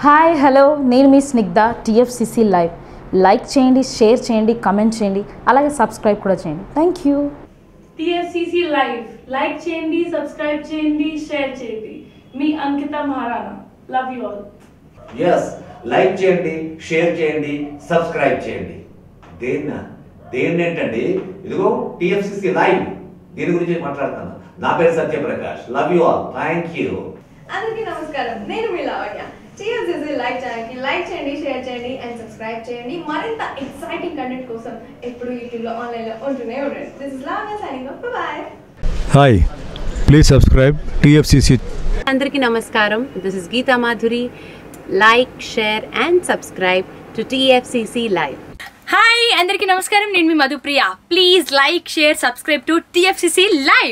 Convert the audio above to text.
hi hello నేను మీ Snigdha TFCC live like చేయండి షేర్ చేయండి కమెంట్ చేయండి అలాగే సబ్స్క్రైబ్ కూడా చేయండి thank you TFCC live like చేయండి సబ్స్క్రైబ్ చేయండి షేర్ చేయండి మీ Ankita Maharana love you all ఎస్ లైక్ చేయండి షేర్ చేయండి సబ్స్క్రైబ్ చేయండి దేన్న దేన్ని ఏంటండి ఇదిగో టిఎఫ్సిసి లైవ్ దీని గురించి మాట్లాడుతాను నా పేరు Satyaprakash love you all thank you అందరికీ నమస్కారం నేను మీ లావణ్య టీఎస్సీసీ లైక్ ఛానల్కి లైక్ చేయండి షేర్ చేయండి అండ్ సబ్స్క్రైబ్ చేయండి మరింత ఎక్సైటింగ్ కంటెంట్ కోసం ఎప్పుడు యూట్యూబ్లో ఆన్లైన్లో ఉంటూనే ఉండండి this is Lavanya signing off bye hi please subscribe TFCC అందరికీ నమస్కారం this is Geetha Madhuri like share and subscribe to TFCC live hi అందరికీ నమస్కారం నేను మీ Madhupriya please like share subscribe to TFCC live